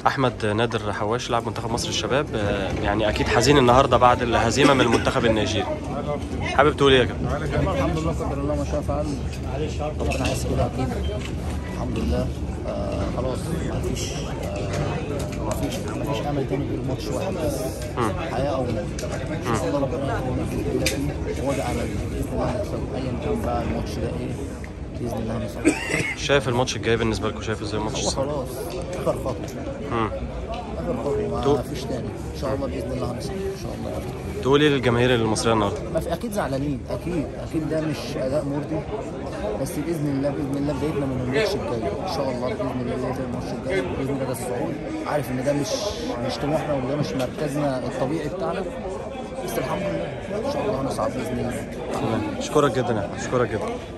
احمد نادر حواش لاعب منتخب مصر الشباب آه، يعني اكيد حزين النهارده بعد الهزيمه من المنتخب النيجيري حابب تقول ايه يا كابتن الحمد لله قدر الله ما شاء فعل ربنا عايز كده اكيد الحمد لله آه خلاص مفيش آه مفيش مفيش امل تاني غير ماتش واحد بس حياه او موت ان شاء الله ربنا يكون في فيه وهو ده امل باذن الله هنكسب ايا كان بقى الماتش ده ايه باذن الله هنكسب شايف الماتش الجاي بالنسبه لكم شايف ازاي الماتش هو الصعب؟ خلاص اخر خطوه مم. اخر خطوه تو- ما فيش تاني ان شاء الله باذن الله هنكسب ان شاء الله تقول ايه للجماهير المصريه النهارده ما في اكيد زعلانين اكيد اكيد ده مش اداء مرضي بس باذن الله باذن الله بدايتنا من الماتش الجاي ان شاء الله باذن الله بدايه الماتش الجاي باذن الله ده الصعود عارف ان ده مش مش طموحنا وده مش مركزنا الطبيعي بتاعنا بس الحمد لله ان شاء الله هنصعد باذن الله اشكرك جدا يا أحمد، اشكرك جدا